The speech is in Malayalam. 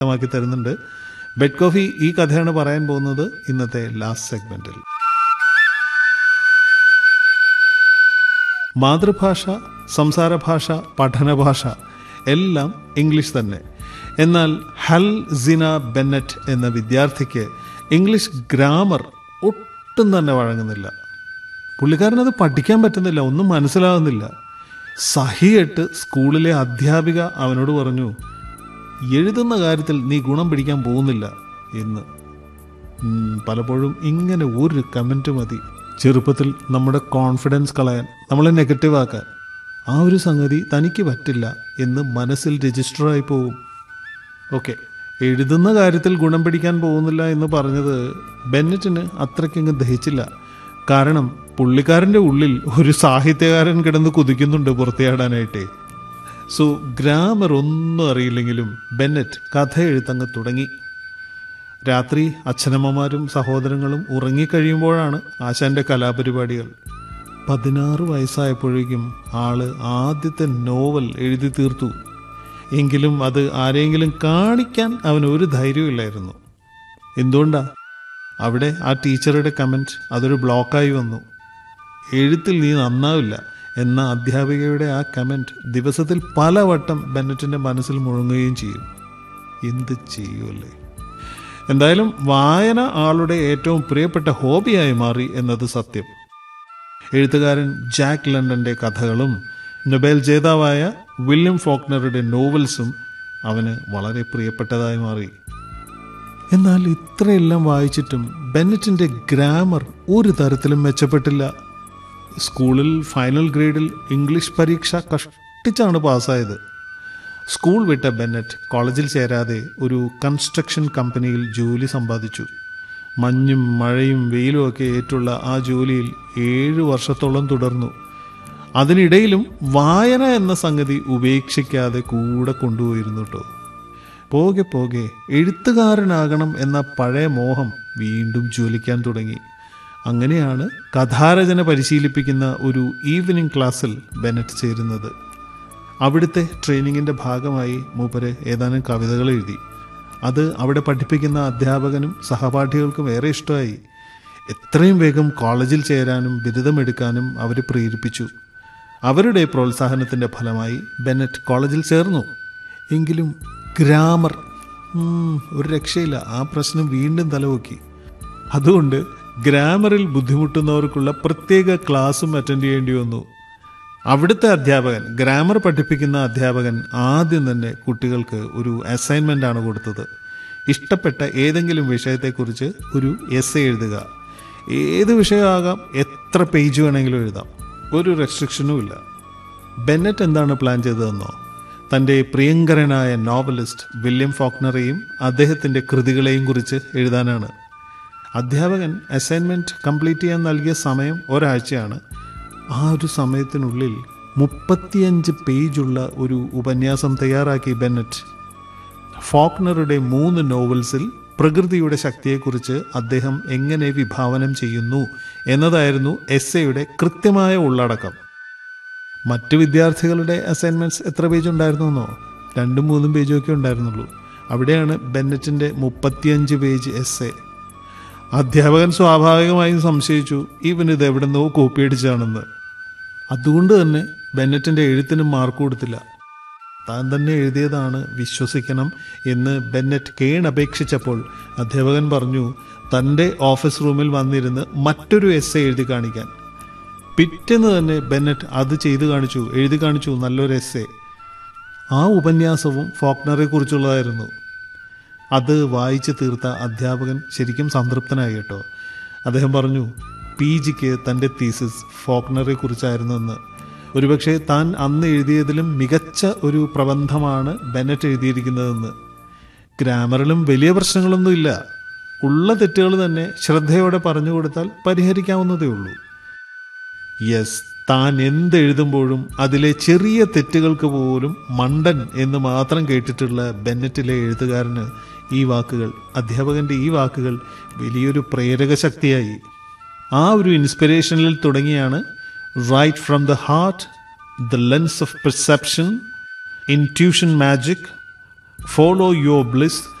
വ്യക്തമാക്കി തരുന്നുണ്ട് ബെഡ് കോഫി ഈ കഥയാണ് പറയാൻ പോകുന്നത് ഇന്നത്തെ ലാസ്റ്റ് സെഗ്മെന്റിൽ മാതൃഭാഷ സംസാരഭാഷ പഠനഭാഷ എല്ലാം ഇംഗ്ലീഷ് തന്നെ എന്നാൽ ഹൽ സിന ബെന്നറ്റ് എന്ന വിദ്യാർത്ഥിക്ക് ഇംഗ്ലീഷ് ഗ്രാമർ ഒട്ടും തന്നെ വഴങ്ങുന്നില്ല പുള്ളിക്കാരനത് പഠിക്കാൻ പറ്റുന്നില്ല ഒന്നും മനസ്സിലാകുന്നില്ല സഹിയിട്ട് സ്കൂളിലെ അധ്യാപിക അവനോട് പറഞ്ഞു എഴുതുന്ന കാര്യത്തിൽ നീ ഗുണം പിടിക്കാൻ പോകുന്നില്ല എന്ന് ഉം, പലപ്പോഴും ഇങ്ങനെ ഒരു കമൻറ്റ് മതി ചെറുപ്പത്തിൽ നമ്മുടെ കോൺഫിഡൻസ് കളയാൻ നമ്മളെ നെഗറ്റീവ് ആക്കാൻ ആ ഒരു സംഗതി തനിക്ക് പറ്റില്ല എന്ന് മനസ്സിൽ രജിസ്റ്ററായി പോകും ഓക്കെ എഴുതുന്ന കാര്യത്തിൽ ഗുണം പിടിക്കാൻ പോകുന്നില്ല എന്ന് പറഞ്ഞത് ബെന്നറ്റിന് അത്രയ്ക്കങ്ങ് ദഹിച്ചില്ല കാരണം പുള്ളിക്കാരൻ്റെ ഉള്ളിൽ ഒരു സാഹിത്യകാരൻ കിടന്ന് കുതിക്കുന്നുണ്ട് പുറത്തിയാടാനായിട്ടേ സോ ഗ്രാമർ ഒന്നും അറിയില്ലെങ്കിലും ബെന്നറ്റ് കഥ എഴുത്തങ്ങ് തുടങ്ങി രാത്രി അച്ഛനമ്മമാരും സഹോദരങ്ങളും ഉറങ്ങിക്കഴിയുമ്പോഴാണ് ആശാന്റെ കലാപരിപാടികൾ പതിനാറ് വയസ്സായപ്പോഴേക്കും ആള് ആദ്യത്തെ നോവൽ എഴുതി തീർത്തു എങ്കിലും അത് ആരെങ്കിലും കാണിക്കാൻ അവന് ഒരു ധൈര്യമില്ലായിരുന്നു എന്തുകൊണ്ടാ അവിടെ ആ ടീച്ചറുടെ കമൻറ്റ് അതൊരു ബ്ലോക്കായി വന്നു എഴുത്തിൽ നീ നന്നാവില്ല എന്ന അധ്യാപികയുടെ ആ കമൻറ്റ് ദിവസത്തിൽ പലവട്ടം ബെന്നറ്റിൻ്റെ മനസ്സിൽ മുഴങ്ങുകയും ചെയ്യും എന്ത് ചെയ്യുമല്ലേ എന്തായാലും വായന ആളുടെ ഏറ്റവും പ്രിയപ്പെട്ട ഹോബിയായി മാറി എന്നത് സത്യം എഴുത്തുകാരൻ ജാക്ക് ലണ്ടന്റെ കഥകളും നൊബേൽ ജേതാവായ വില്യം ഫോക്നറുടെ നോവൽസും അവന് വളരെ പ്രിയപ്പെട്ടതായി മാറി എന്നാൽ ഇത്രയെല്ലാം വായിച്ചിട്ടും ബെന്നറ്റിന്റെ ഗ്രാമർ ഒരു തരത്തിലും മെച്ചപ്പെട്ടില്ല സ്കൂളിൽ ഫൈനൽ ഗ്രേഡിൽ ഇംഗ്ലീഷ് പരീക്ഷ കഷ്ടിച്ചാണ് പാസ്സായത് സ്കൂൾ വിട്ട ബെന്നറ്റ് കോളേജിൽ ചേരാതെ ഒരു കൺസ്ട്രക്ഷൻ കമ്പനിയിൽ ജോലി സമ്പാദിച്ചു മഞ്ഞും മഴയും വെയിലും ഒക്കെ ഏറ്റുള്ള ആ ജോലിയിൽ ഏഴു വർഷത്തോളം തുടർന്നു അതിനിടയിലും വായന എന്ന സംഗതി ഉപേക്ഷിക്കാതെ കൂടെ കൊണ്ടുപോയിരുന്നു കേട്ടോ പോകെ പോകെ എഴുത്തുകാരനാകണം എന്ന പഴയ മോഹം വീണ്ടും ജ്വലിക്കാൻ തുടങ്ങി അങ്ങനെയാണ് കഥാരചന പരിശീലിപ്പിക്കുന്ന ഒരു ഈവനിങ് ക്ലാസ്സിൽ ബെനറ്റ് ചേരുന്നത് അവിടുത്തെ ട്രെയിനിങ്ങിൻ്റെ ഭാഗമായി മൂപ്പര് ഏതാനും കവിതകൾ എഴുതി അത് അവിടെ പഠിപ്പിക്കുന്ന അധ്യാപകനും സഹപാഠികൾക്കും ഏറെ ഇഷ്ടമായി എത്രയും വേഗം കോളേജിൽ ചേരാനും ബിരുദമെടുക്കാനും അവർ പ്രേരിപ്പിച്ചു അവരുടെ പ്രോത്സാഹനത്തിൻ്റെ ഫലമായി ബെന്നറ്റ് കോളേജിൽ ചേർന്നു എങ്കിലും ഗ്രാമർ ഉം, ഒരു രക്ഷയില്ല ആ പ്രശ്നം വീണ്ടും തലപൊക്കി അതുകൊണ്ട് ഗ്രാമറിൽ ബുദ്ധിമുട്ടുന്നവർക്കുള്ള പ്രത്യേക ക്ലാസ്സും അറ്റൻഡ് ചെയ്യേണ്ടി വന്നു അവിടുത്തെ അധ്യാപകൻ ഗ്രാമർ പഠിപ്പിക്കുന്ന അധ്യാപകൻ ആദ്യം തന്നെ കുട്ടികൾക്ക് ഒരു അസൈൻമെൻ്റ് ആണ് കൊടുത്തത് ഇഷ്ടപ്പെട്ട ഏതെങ്കിലും വിഷയത്തെക്കുറിച്ച് ഒരു എസ് എഴുതുക ഏത് വിഷയമാകാം എത്ര പേജ് വേണമെങ്കിലും എഴുതാം ഒരു റെസ്ട്രിക്ഷനും ഇല്ല ബെന്നറ്റ് എന്താണ് പ്ലാൻ ചെയ്തതെന്നോ തൻ്റെ പ്രിയങ്കരനായ നോവലിസ്റ്റ് വില്യം ഫോക്നറെയും അദ്ദേഹത്തിൻ്റെ കൃതികളെയും കുറിച്ച് എഴുതാനാണ് അധ്യാപകൻ അസൈൻമെൻറ്റ് കംപ്ലീറ്റ് ചെയ്യാൻ നൽകിയ സമയം ഒരാഴ്ചയാണ് ആ ഒരു സമയത്തിനുള്ളിൽ മുപ്പത്തിയഞ്ച് പേജുള്ള ഒരു ഉപന്യാസം തയ്യാറാക്കി ബെന്നറ്റ് ഫോക്നറുടെ മൂന്ന് നോവൽസിൽ പ്രകൃതിയുടെ ശക്തിയെക്കുറിച്ച് അദ്ദേഹം എങ്ങനെ വിഭാവനം ചെയ്യുന്നു എന്നതായിരുന്നു എസ്സയുടെ കൃത്യമായ ഉള്ളടക്കം മറ്റു വിദ്യാർത്ഥികളുടെ അസൈൻമെന്റ്സ് എത്ര പേജ് ഉണ്ടായിരുന്നെന്നോ രണ്ടും മൂന്നും പേജും ഒക്കെ ഉണ്ടായിരുന്നുള്ളൂ അവിടെയാണ് ബെന്നറ്റിന്റെ മുപ്പത്തിയഞ്ച് പേജ് എസ് എ അധ്യാപകൻ സ്വാഭാവികമായും സംശയിച്ചു ഇവൻ ഇത് എവിടെന്നോ കോപ്പി അടിച്ചാണെന്ന് അതുകൊണ്ട് തന്നെ ബെന്നറ്റിന്റെ എഴുത്തിന് മാർക്ക് കൊടുത്തില്ല താൻ തന്നെ എഴുതിയതാണ് വിശ്വസിക്കണം എന്ന് ബെന്നറ്റ് കേണപേക്ഷിച്ചപ്പോൾ അധ്യാപകൻ പറഞ്ഞു തൻ്റെ ഓഫീസ് റൂമിൽ വന്നിരുന്ന് മറ്റൊരു എസ് എഴുതി കാണിക്കാൻ പിറ്റേന്ന് തന്നെ ബെന്നറ്റ് അത് ചെയ്തു കാണിച്ചു എഴുതി കാണിച്ചു നല്ലൊരു എസ് ആ ഉപന്യാസവും ഫോക്നറെ കുറിച്ചുള്ളതായിരുന്നു അത് വായിച്ചു തീർത്ത അധ്യാപകൻ ശരിക്കും സംതൃപ്തനായി കേട്ടോ അദ്ദേഹം പറഞ്ഞു പി ജിക്ക് തൻ്റെ തീസിസ് ഫോക്നറെ കുറിച്ചായിരുന്നെന്ന് ഒരുപക്ഷെ താൻ അന്ന് എഴുതിയതിലും മികച്ച ഒരു പ്രബന്ധമാണ് ബെനറ്റ് എഴുതിയിരിക്കുന്നതെന്ന് ഗ്രാമറിലും വലിയ പ്രശ്നങ്ങളൊന്നുമില്ല ഉള്ള തെറ്റുകൾ തന്നെ ശ്രദ്ധയോടെ പറഞ്ഞു കൊടുത്താൽ പരിഹരിക്കാവുന്നതേ ഉള്ളൂ യെസ് താൻ എന്തെഴുതുമ്പോഴും അതിലെ ചെറിയ തെറ്റുകൾക്ക് പോലും മണ്ടൻ എന്ന് മാത്രം കേട്ടിട്ടുള്ള ബെന്നറ്റിലെ എഴുത്തുകാരന് ഈ വാക്കുകൾ അധ്യാപകന്റെ ഈ വാക്കുകൾ വലിയൊരു പ്രേരക ശക്തിയായി ആ ഒരു ഇൻസ്പിറേഷനിൽ തുടങ്ങിയാണ് write from the heart the lens of perception intuition magic follow your bliss